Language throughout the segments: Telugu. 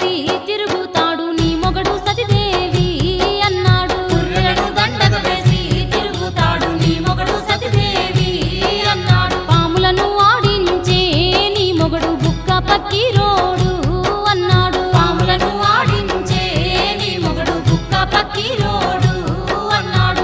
వేసి తిరుగుతాడు నీ మొగడు సతిదేవి అన్నాడు పుర్రెలను దండగ వేసి తిరుగుతాడు నీ మొగడు సతిదేవి అన్నాడు పాములను ఆడించే నీ మొగడు బుక్క పక్కిరోడు అన్నాడు పాములను ఆడించే నీ మొగడు బుక్క పక్కిరోడు అన్నాడు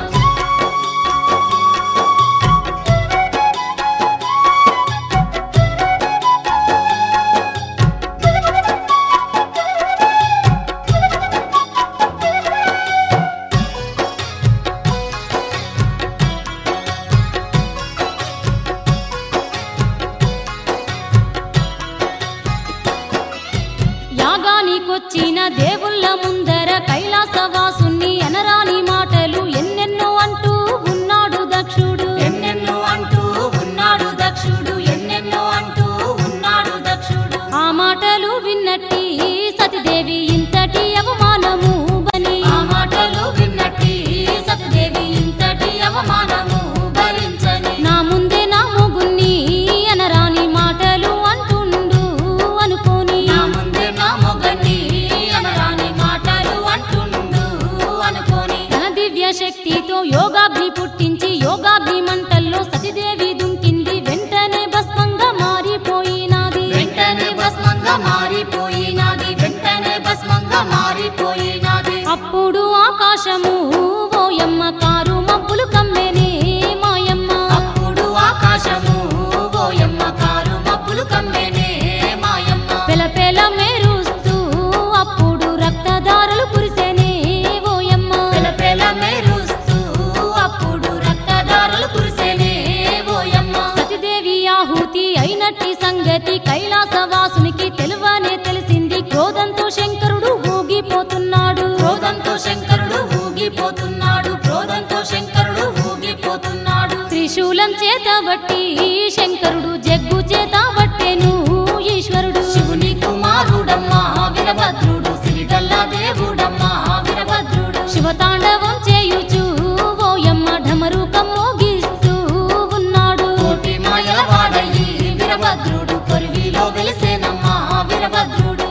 యాగానికొచ్చిన దేవుళ్ళ ముందర కైలాసవాసుని అనరాని మాటలు ఎన్నెన్నో అంటూ ఉన్నాడు దక్షుడు ఎన్నెన్నో అంటూ ఉన్నాడు దక్షుడు ఎన్నెన్నో అంటూ ఉన్నాడు దక్షుడు ఆ మాటలు విన్నట్టి సతిదేవి ఇంతటి అవమానము బని ఆ మాటలు విన్నట్టి సతిదేవి ఇంతటి అవమానము భరించని నా ముందే నా మొగుణ్ణి అనరాని మాటలు అంటుండు అనుకోని నా ముందే నా మొగని అనరాని మాటలు అంటుండు అనుకోని తన దివ్య శక్తితో యోగాగ్ని పుట్టించి యోగాగ్ని మంటల్లో సతిదేవి దుంకింది వెంటనే భస్మంగా మారిపోయినాది వెంటనే భస్మంగా మారిపోయినది వెంటనే భస్మంగా మారిపోయినది అప్పుడు ఆకాశము ఓయమ్మ కారు మబ్బులు కమ్మెనే మాయమ్మ అప్పుడు ఆకాశము ఓయమ్మ కారు మబ్బులు కమ్మెనే మాయమ్మ పెల మెరుస్తూ అప్పుడు రక్తదారులు కురిసేనే ఓయమ్మ పెల మెరుస్తూ అప్పుడు రక్తదారులు కురిసేనే ఓయమ్మ సతిదేవి ఆహుతి అయినట్టి సంగతి కైలాసవాసునికి తెలువనే తెలిసింది క్రోధంతో శంకరుడు ఊగిపోతున్నాడు క్రోధంతో శంకరుడు ఊగిపోతున్నాడు క్రోధంతో శంకరుడు ఊగిపోతున్నాడు త్రిశూలం చేత బట్టి శంకరుడు జగ్గు చేత బట్టెను ఈశ్వరుడు శివుని కుమారుడమ్మా వీరభద్రుడు సిరిగల్ల దేవుడమ్మా వీరభద్రుడు శివతాండవం చేయుచు ఓయమ్మ ఢమరుకం మోగిస్తూ ఉన్నాడు కోటి మాయల వాడయి వీరభద్రుడు కొరివిలో వెలిసేనమ్మా వీరభద్రుడు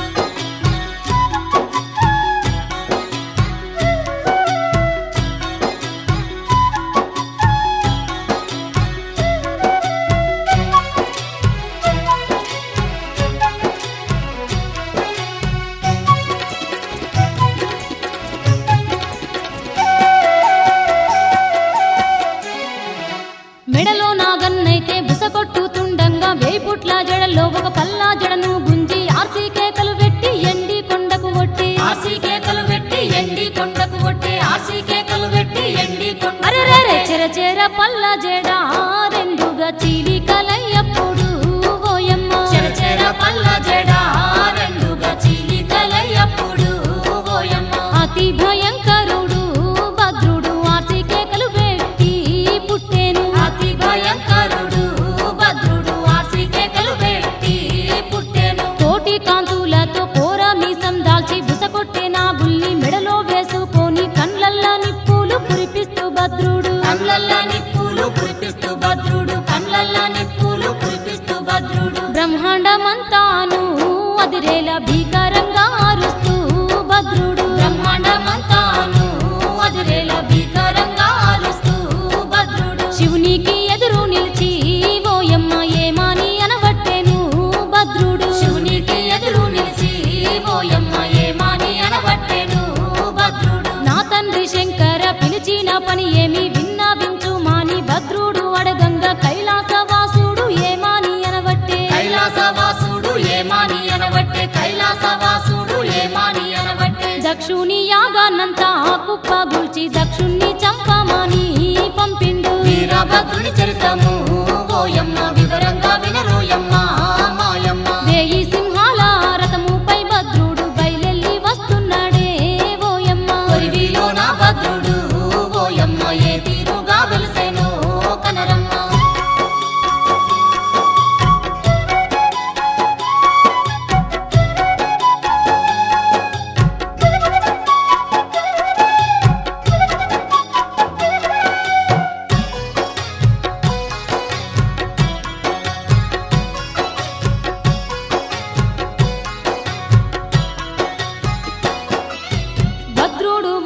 మెడలో నాగన్నైతే బుసకొట్టుతుండంగా వేపుట్ల జడలో ఒక పల్లా జడను గుంజి ఆర్సీ కేకలు పెట్టి ఎండి కొండకు కొట్టి ఆసి కేకలు పెట్టి ఎండి కొండకు కొట్టే ఆసి కేకలు పెట్టి ఎండి కొండ అరెరెరె చెర చెర పల్ల జడ రెండుగా చీలి కలయ్యప్పుడు ఓయమ్మ చెర చెర పల్ల జడ రెండుగా చీలికలయ్యప్పుడు ఓయమ్మ అతి భయంకరుడు భద్రుడు ఆర్సీ కేకలు పెట్టి పుట్టేను అతి భయంకరుడు భద్రుడు ఆసి కేకలు పెట్టి పుట్టెను కోటి కాంతులతో కోర మీసం దాల్చి బుసకొట్టే నాగుల్ని మెడలో వేసుకొని కండ్లల్లా నిప్పులు కురిపిస్తూ భద్రుడు కళ్ళల్లా నిప్పులు కురిపిస్తూ భద్రుడు కళ్ళల్లా నిప్పులు కురిపిస్తూ భద్రుడు బ్రహ్మాండమంతాను అదిరేలా భీకరంగా అరుస్తూ భద్రుడు బ్రహ్మాండమంతాను అదిరేలా భీకరంగా అరుస్తూ భద్రుడు శివునికి ఎదురు నిలిచి ఓయమ్మ ఏమాని అనబట్టెను భద్రుడు శివునికి ఎదురు నిలిచి ఓయమ్మ ఏమాని అనబట్టెను భద్రుడు నా తండ్రి శంకర పిలిచిన పని ఏమి విన్నా వించు మాని భద్రుడు అడగంగా కైలాసవాసుడు ఏమాని అనబట్టే కైలాసవాసుడు ఏమాని అనబట్టే కైలాసవాసుడు ఏమాని అనబట్టే దక్షుని యాగాన్నంతా కుప్పగుల్చి దక్షుణ్ణి చంపమని పంపిండు వీరభద్రుని చరితము ఓయమ్మ వివరంగా వినరోయమ్మ మాయమ్మ వేయి సింహాల రథముపై భద్రుడు బయలెల్లి వస్తున్నాడే ఓయమ్మ కొరివిలో నా భద్రుడు ఓయమ్మ ఏ తీరుగా వెలిసెను కనరమ్మ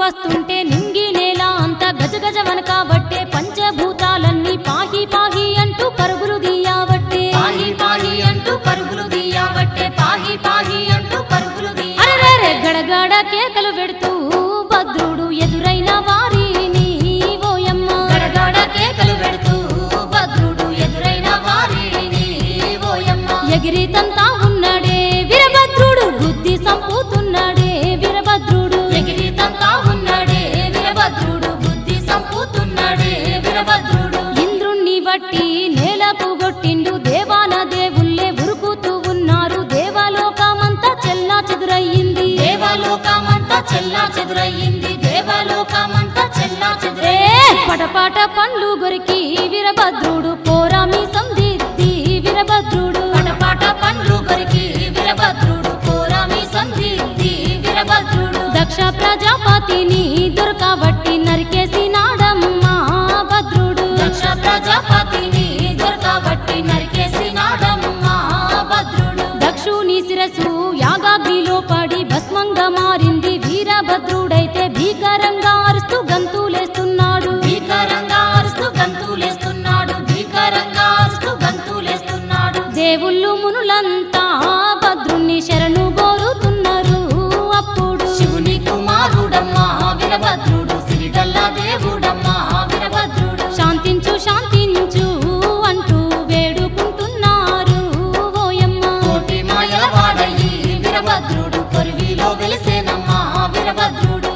వస్తుంటే నింగి నేల అంత గజగజ వనకాబట్టే పంచభూతాలన్నీ పాహి పాహి అంటూ పరుగులు దీయాబట్టే పాహి పాహి అంటూ పరుగులు తీయబట్టే పాహి పాహి అంటూ పరుగులు తీయ అరెరెరె గడగడ కేకలు పెడుతూ భద్రుడు ఎదురైన వారిని ఓయమ్మ గడగడ కేకలు పెడుతూ భద్రుడు ఎదురైన వారిని ఓయమ్మ ఎగిరితంతా ఉన్నాడే వీరభద్రుడు బుద్ధి సంపుతున్నాడే వీరభద్రుడు ఎగిరితంతా ఉన్నాడే వీరభద్రుడు బుద్ధి సంపుతున్నాడే వీరభద్రుడు ఇంద్రుణ్ణి బట్టి నేలకు గొట్టిండు దేవాన దేవుళ్ళే ఉరుకుతూ ఉన్నారు దేవలోకమంతా చెల్లా చెదురయ్యింది దేవలోకమంతా చెల్లా చెదురయ్యింది దేవలోకమంతా చెల్లా ఏ చెదురై పటపాట పండ్లు గొరికి వీరభద్రుడు పోరామి సందిద్ది వీరభద్రుడు పటపాట పండ్లు కొరికి వీరభద్రుడు కోరామి సంధిద్ది వీరభద్రుడు దక్ష ప్రజాపతిని దొరకబట్టి నరికేసి నాడమ్మా భద్రుడు దక్ష ప్రజాపతిని దొరకబట్టి నరికేసినాడమ్మా భద్రుడు దక్షుని శిరసు యాగాగ్నిలో పడి భస్మంగా మారింది వీరభద్రుడైతే భీకరంగా అరుస్తూ గంతులేస్తున్నాడు భీకరంగా అరుస్తూ గంతులేస్తున్నాడు భీకరంగా అరుస్తూ గంతులేస్తున్నాడు దేవుళ్ళు మునులంతా భద్రుణ్ణి శరణు కోరుతున్నారు అప్పుడు శివుని కుమారుడమ్మా వీరభద్రుడు సిరిగల్ల దేవుడమ్మా వీరభద్రుడు శాంతించు శాంతించు అంటూ వేడుకుంటున్నారు ఓయమ్మ కోటి మాయల వాడయి వీరభద్రుడు కొరివిలో వెలిసేనమ్మా వీరభద్రుడు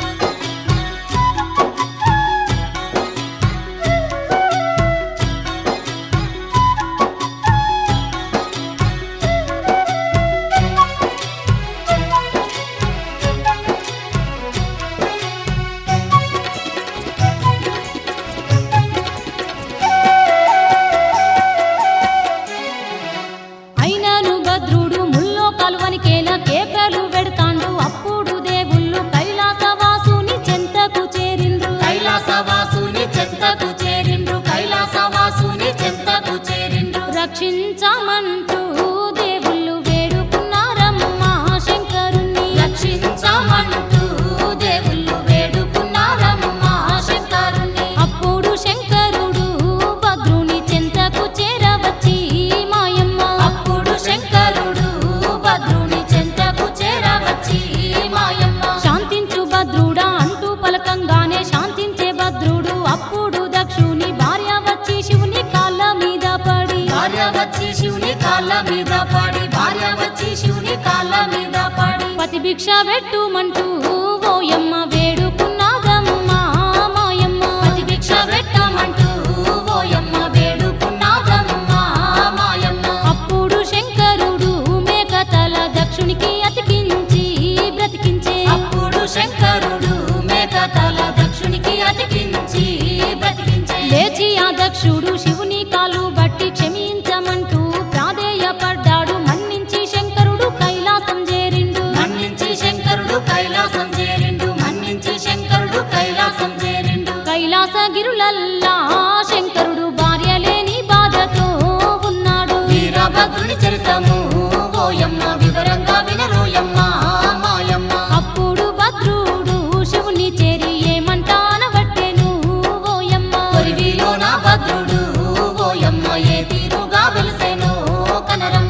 అయినను భద్రుడు ముల్లో కలువనికేలా కేకలు పెడతాండు అప్పుడు దేవుళ్ళు కైలాసవాసుని చెంతకు చేరిండ్రు కైలాసవాసుని చెంతకు చేరిండ్రు కైలాసవాసుని చెంతకు చేరిండ్రు రక్షించమంటూ దేవుళ్ళు వేడుకున్నారమ్మా శంకరుణ్ణి రక్షించమంటూ దేవుళ్ళు వేడుకున్నారమ్మా శంకరుని అప్పుడు శంకరుడు భద్రుని చెంతకు చేరవచ్చి మాయమ్మ అప్పుడు శంకరుడు భద్రుని చెంతకు చేరవచ్చి మాయమ్మ శాంతించు భద్రుడా అంటూ పలకంగానే శాంతించే భద్రుడు అప్పుడు దక్షుని భార్య వచ్చి శివుని కాళ్ళ మీద పడి భార్య వచ్చి శివుని కాళ్ళ మీద పడి భార్య వచ్చి శివుని కాళ్ళ మీద పడి పతి భిక్ష పెట్టుమంటూ ఓయమ్మ వేడుకున్నాదమ్మా మాయమ్మ పతి భిక్ష పెట్టమంటూ ఓయమ్మ వేడుకున్నాదమ్మా మాయమ్మ అప్పుడు శంకరుడు మేకతల దక్షునికి అతికించి బ్రతికించే అప్పుడు శంకరుడు మేకతల దక్షునికి అతికించి బ్రతికించే లేచి ఆ దక్షుడు శివుని కాలు బట్టి క్షమించమంటూ ప్రాధేయపడ్డాడు మన్నించి శంకరుడు కైలాసం చేరిండు మన్నించి శంకరుడు కైలాసం చేరిండు మన్నించి శంకరుడు కైలాసం చేరిండు కైలాసగిరులల్లా శంకరుడు భార్య లేని బాధతో ఉన్నాడు వీరభద్రుని చరితము ఓయమ్మ వివరంగా వినరోయమ్మ మాయమ్మ అప్పుడు భద్రుడు శివుని చేరి ఏమంటానబట్టెను ఓయమ్మ కొరివిలో నా భద్రుడు ఓయమ్మ ఏ తీరుగా వెలిసెనో కనరమ్మ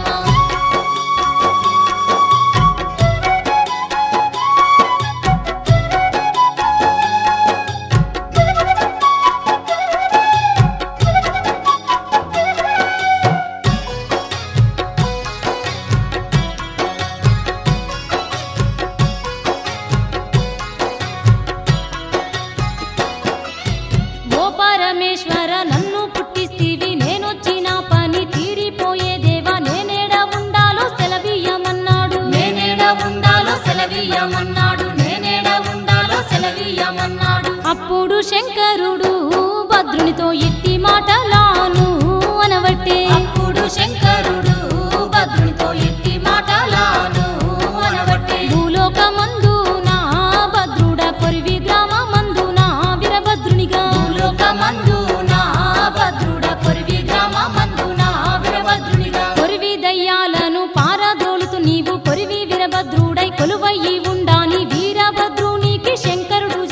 ఓ పరమేశ్వర నన్ను పుట్టిస్తీవి నేనొచ్చిన పని తీరిపోయే దేవా నేనేడ ఉండాలో సెలవీయమన్నాడు నేనేడ ఉండాలో సెలవీయమన్నాడు నేనేడ ఉండాలో సెలవీయమన్నాడు అప్పుడు శంకరుడు భద్రునితో ఇట్టి మాటలాను అనవట్టే అప్పుడు శంకరుడు భద్రునితో ఎట్టి మాటలాను అనబట్టే భూలోకమందున భద్రుడ కొరివి గ్రామమందున వీరభద్రునిగా భూలోకమందు నా భద్రుడ కొరివి గ్రామమందు నా వీరభద్రునిగా కొరివి దయ్యాలను పారదోలుతూ నీవు కొరివి వీరభద్రుడై కొలువయ్యి ఉండాని వీరభద్రునికి శంకరుడు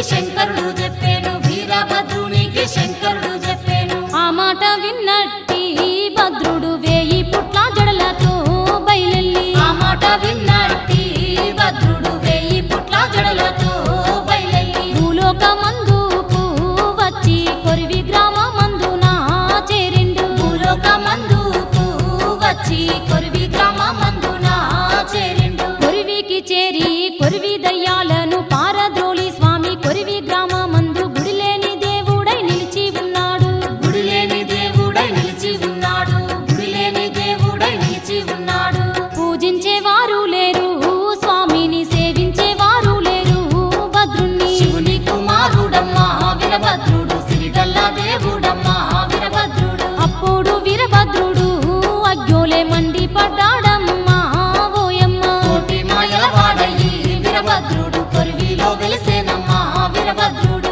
శంకరుడు చెప్పాను వీరభద్రునికి శంకరుడు చెప్పాను ఆ మాట విన్నట్టి భద్రుడు వేయి పుట్ల జడలతో బయలెల్లి ఆ మాట విన్నట్టి భద్రుడు వేయి పుట్ల జడలతో బయలెల్లి భూలోక మందుకు వచ్చి కొరివి గ్రామమందున చేరిండు భూలోక మందుకు వచ్చి కొరివి గ్రామమందున చేరిండు కొరివికి చేరి కొరివి దయ్యాలను పారద్రోలి స్వామి కొరివి గ్రామమందు గుడిలేని దేవుడై నిలిచి ఉన్నాడు గుడి లేని దేవుడై నిలిచి ఉన్నాడు గుడి లేని దేవుడై నిలిచి ఉన్నాడు పూజించేవారు లేరు స్వామిని సేవించేవారు లేరు భద్రుణ్ణి శివుని కుమారుడమ్మా వీరభద్రుడు సిరిగల్ల దేవుడమ్మా వీరభద్రుడు అప్పుడు వీరభద్రుడు అగ్యోలే మండి పడ్డాడమ్మా ఓయమ్మ కోటి మాయల వాడయి వీరభద్రుడు కొరివిలో వెలిసేనమ్మా వీరభద్రుడు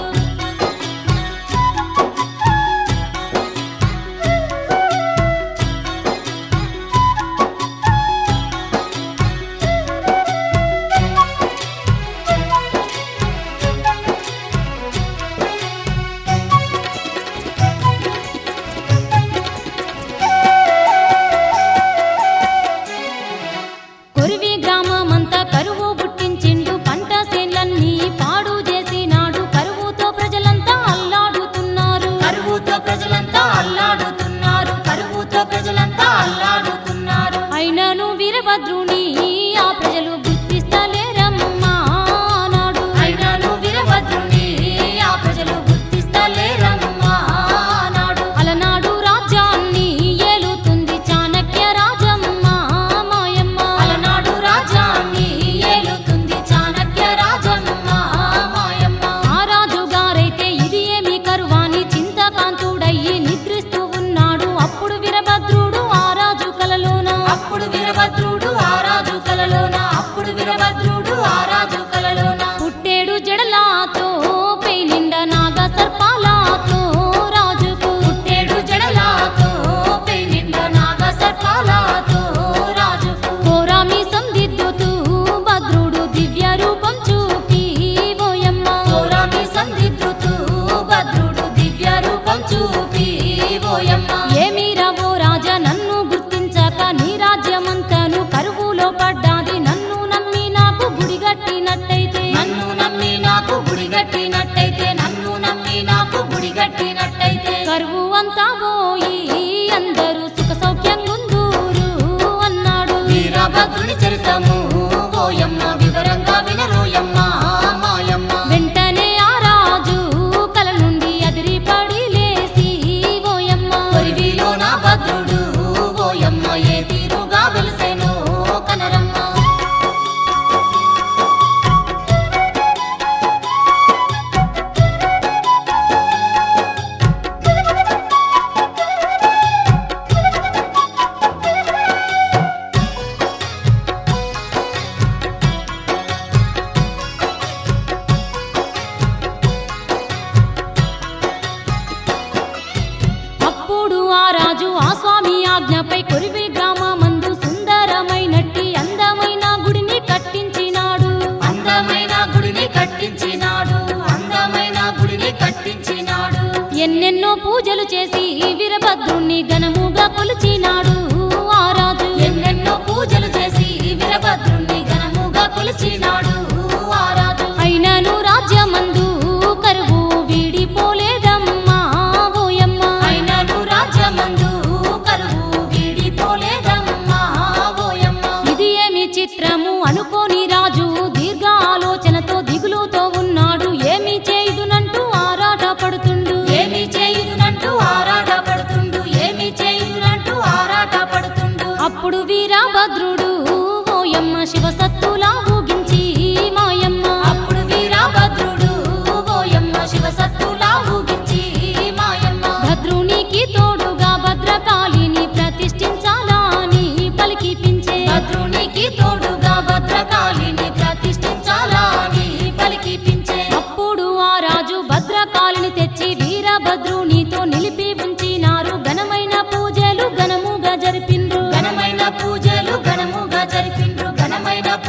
కొరివి గ్రామమంతా కరువు పుట్టించిండు పంట సేన్లన్నీ పాడు చేసినాడు కరువుతో ప్రజలంతా అల్లాడుతున్నారు కరువుతో ప్రజలంతా అల్లాడుతున్నారు కరువుతో ప్రజలంతా అల్లాడుతున్నారు అయినను వీరభద్రుని ఆ ప్రజలు గుర్తిస్తలేరమ్మా నాడు అయినాను వీరభద్రుని ఆ ప్రజలు గుర్తిస్తలేరమ్మా నాడు అలనాడు రాజ్యాన్ని ఏలుతుంది చాణక్య రాజమ్మ మాయమ్మ అలనాడు రాజాన్ని ఏలుతుంది చాణక్య రాజమ్మ మాయమ్మ ఆ రాజుగారైతే ఇది ఏమి కరువాని చింతకాంతుడయ్యి నిద్రిస్తూ ఉన్నాడు అప్పుడు వీరభద్రుడు ఆ రాజు కలలోన అప్పుడు వీరభద్రుడు ఆ రాజు కలలోన అప్పుడు వీరభద్రుడు ఆ రాజు కలలోన పుట్టేడు జడలాతో పై నిండా నాగ సర్పాలతో రాజుకు పుట్టేడు జడలాతో పై నిండా నాగ సర్పాలతో రాజుకు కోరామి సందిద్దుతూ భద్రుడు దివ్య రూపం చూపి ఓయమ్మ ఘోరామి సందిద్దుతూ భద్రుడు దివ్య రూపం చూపి ఓయమ్మ ఏమి రవో రాజా నన్ను గుర్తించక నీ రాజ్యమంతను కరువులో పడ్డాది నన్ను నమ్మి నాకు గుడి కట్టినట్టయితే నన్ను నమ్మి నాకు గుడి కట్టినట్టయితే నన్ను నమ్మి నాకు గుడి కట్టినట్టయితే కరువు అంతా పోయి అందరూ సుఖ సౌఖ్యంగుందూరు అన్నాడు వీరభద్రుని చరితము ఓయమ్మ వివరంగా వినరోయమ్మ మాయమ్మ వెంటనే ఆ రాజు కల నుండి అదిరిపడి లేసి ఓయమ్మ కొరివిలో నా భద్రుడు ఓయమ్మ ఏ తీరుగా వెలిసెను కనరమ్మ అప్పుడు ఆ రాజు ఆ స్వామి ఆజ్ఞపై కొరివి గ్రామమందు సుందరమైనట్టి అందమైన గుడిని కట్టించినాడు అందమైన గుడిని కట్టించినాడు అందమైన గుడిని కట్టించినాడు ఎన్నెన్నో పూజలు చేసి వీరభద్రుణ్ణి ఘనముగా కొలిచినాడు ఆ రాజు ఎన్నెన్నో పూజలు చేసి వీరభద్రుణ్ణి ఘనముగా కొలిచినాడు ఆ రాజు అయినను రాజ్యమందు కరువు వీడిపోలేదమ్మా ఓయమ్మ అయినను రాజ్యమందు కరువు వీడిపోలేదమ్మా ఓయమ్మ ఇది ఏమి చిత్రము అనుకోని రాజు దీర్ఘ ఆలోచనతో దిగులుతో ఉన్నాడు ఏమి చేయుదునంటూ ఆరాట పడుతుండు ఏమి చేయుదునంటూ ఆరాట పడుతుండు ఏమి చేయుదునంటూ ఆరాట పడుతుండు అప్పుడు వీరభద్రుడు ఓయమ్మ శివసత్తులా ఊగించి మాయమ్మ అప్పుడు వీరభద్రుడు ఓయమ్మ శివసత్తులా ఊగించి మాయమ్మ భద్రునికి తోడుగా భద్రకాళిని ప్రతిష్ఠించాలని పలికిపించే భద్రునికి తోడుగా భద్రకాళిని ప్రతిష్ఠించాలని పలికిపించే అప్పుడు ఆ రాజు భద్రకాళిని తెచ్చి వీరభద్రునితో నిలిపి ఉంచినారు ఘనమైన పూజలు ఘనముగా జరిపిండ్రు ఘనమైన పూజలు ఘనముగా జరిపిండ్రు ఘనమైన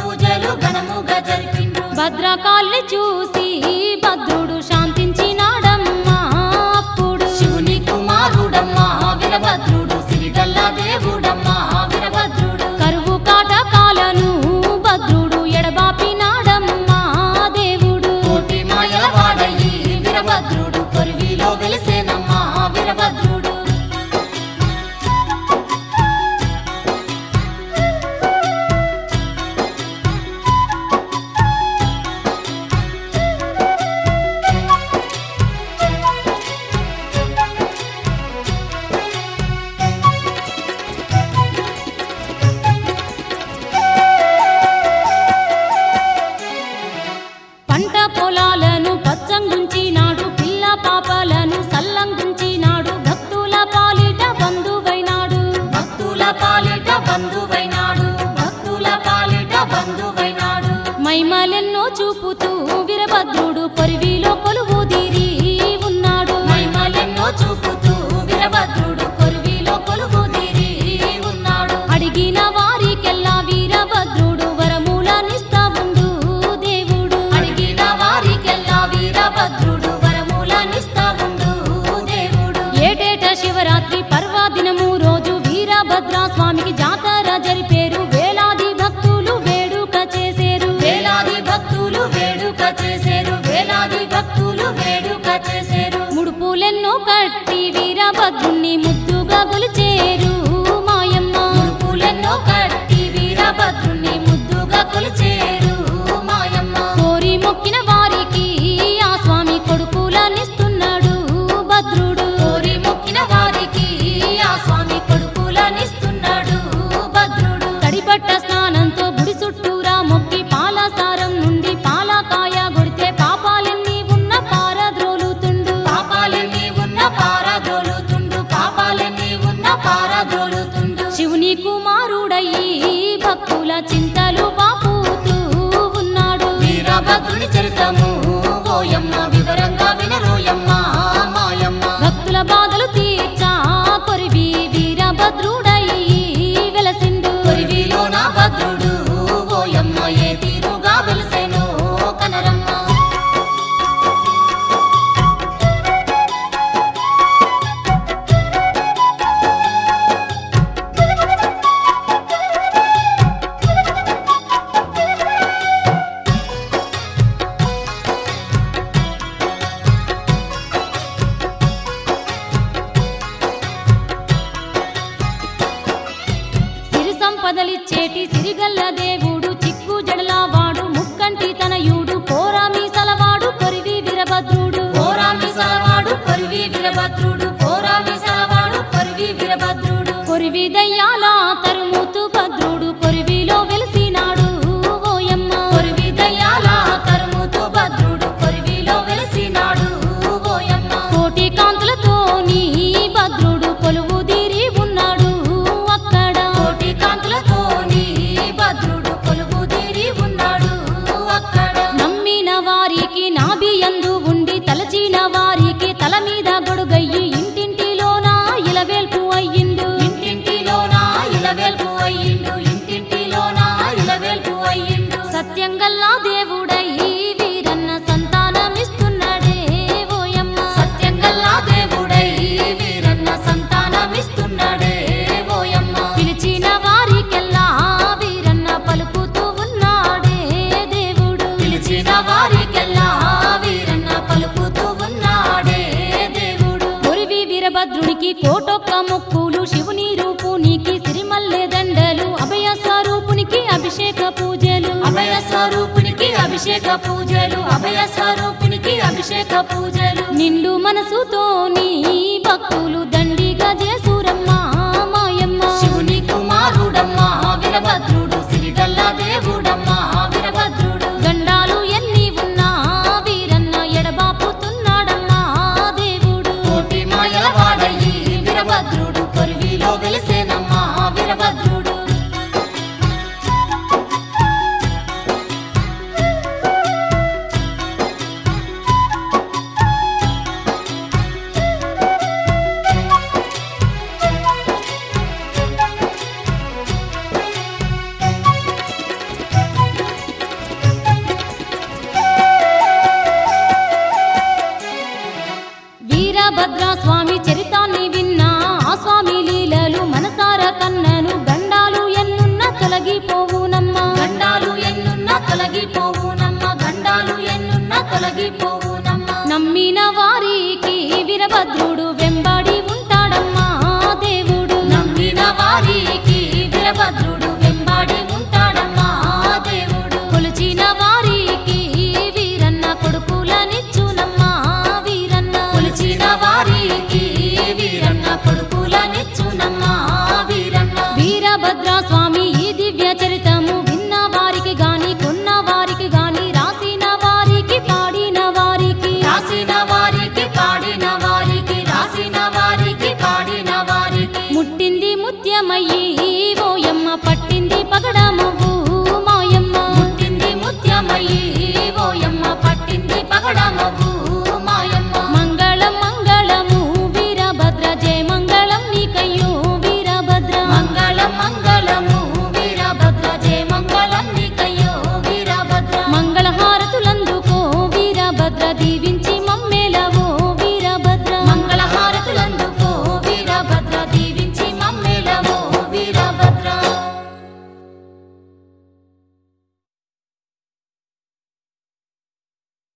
బంధువైనాడు మైమలెన్నో చూపుతూ వీరభద్రుడు కొరివిలో కొలువు తీరి ఉన్నాడు మహిమలెన్నో చూపుతూ వీరభద్రుడు కొలువిలో కొలువు తీరి ఉన్నాడు అడిగిన వారికెల్లా వీరభద్రుడు వరములనిస్తా ఉండు దేవుడు అడిగిన వారికెల్లా వీరభద్రుడు వరములనిస్తా ఉండు దేవుడు ఏటేట శివరాత్రి పర్వదినము రోజు వీరభద్ర స్వామికి జాతర జరిపేరు వేలాది భక్తులు వేడుక చేసేరు వేలాది భక్తులు వేడుక చేసేరు వేలాది భక్తులు వేడుక చేసేరు ముడుపులెన్నో కట్టి వీరభద్రుణ్ణి ముద్దుగా గొలిచేరు మాయమ్మ ముడుపులెన్నో కట్టి వీరభద్రుని ముద్దుగా కొలిచేరు మాయమ్మ కోరి మొక్కిన వారికి ఆ స్వామి కొడుకులనిస్తున్నాడు భద్రుడు కోరి మొక్కిన వారికి ఆ స్వామి కొడుకులనిస్తున్నాడు భద్రుడు తడిబట్ట స్నానంతో గుడి చుట్టూరా మొక్కి పాలసారం నుండి పాలకాయ కొడితే పాపాలెన్ని ఉన్న పారద్రోలుతుండు పాపాలెన్ని ఉన్న పారదోలుతుండు పాపాలెన్ని ఉన్న పారదోలుతుండు శివుని కుమారుడయ్యి భక్తుల చింతలు బాపుతూ ఉన్నాడు వీరభద్రుని చరితము ఓయమ్మ వివరంగా వినరోయమ్మ మాయమ్మ భక్తుల బాధలు తీర్చా కొరివి వీరభద్రుడయ్యి వెలసిండు కొరివిలో నా భద్రుడు ఓయమ్మ ఏ తీరుగా వెలిసెను కనరమ్మ సిరి సంపదలిచ్చేటి సిరిగల్ల దేవుడు చిక్కు జడలవాడు ముక్కంటి తనయుడు కోరామి సలవాడు కొరివి వీరభద్రుడు పోరామి సలవాడు కొరివి వీరభద్రుడు పోరామి సలవాడు కొరివి వీరభద్రుడు కొరివి దయ్యాల తరుముతు భద్రుడు కొరివిలో వెలిసినాడు ఓయమ్మ కొరివి దయ్యాల తరుముతు భద్రుడు కొరివిలో వెలిసినాడు ఓయమ్మ కోటి కాంతులతో నీ భద్రుడు కొలువు తీరి ఉన్నాడు అక్కడ కోటి కాంతులతో నీ భద్రుడు కొలువు తీరి ఉన్నాడు అక్కడ నమ్మిన వారికి నాభియందు ఉండి తలచిన వారికి తల మీద గొడుగయ్యి ఇంటింటిలోన ఇలవేల్పు అయ్యిండు ఇంటింటిలోన ఇలవేల్పు అయ్యిండు ఇంటింటిలోన ఇలవేల్పు అయ్యిండు సత్యంగల్లా దేవుడై వీరన్న సంతానమిస్తున్నాడే ఓయమ్మ సత్యంగల్లా దేవుడై వీరన్న సంతానమిస్తున్నాడే ఓయమ్మ పిలిచిన వారికెల్లా వీరన్న పలుకుతూ ఉన్నాడే దేవుడు పిలిచిన వారికెల్లా వీరన్న పలుకుతూ ఉన్నాడే దేవుడు కొరివి వీరభద్రునికి కోటొక్క మొక్కులు శివుని రూపునికి సిరిమల్లె దండలు అభయ స్వరూపునికి అభిషేక పూజలు అభయ స్వరూపునికి అభిషేక పూజలు అభయ స్వరూపునికి అభిషేక పూజలు నిండు మనసుతో నీ భక్తులు దండిగా చేసురమ్మ మాయమ్మ శివుని కుమారుడమ్మా వీరభద్రుడు సిరిగల్ల దేవుడమ్మా వీరభద్రుడు గండాలు ఎన్ని ఉన్నా వీరన్న ఎడబాపుతున్నాడమ్మా దేవుడు కోటి మాయల వాడయి వీరభద్రుడు కొరివిలో వెలిసేనమ్మా వీరభద్రుడు వీరభద్ర స్వామి చరితాన్ని విన్నా ఆ స్వామి లీలలు మనసార కన్నను గండాలు ఎన్నున్న తొలగిపోవునమ్మా గండాలు ఎన్నున్నా తొలగిపోవునమ్మా గండాలు ఎన్నున్నా తొలగిపోవునమ్మా నమ్మిన వారికి వీరభద్రుడు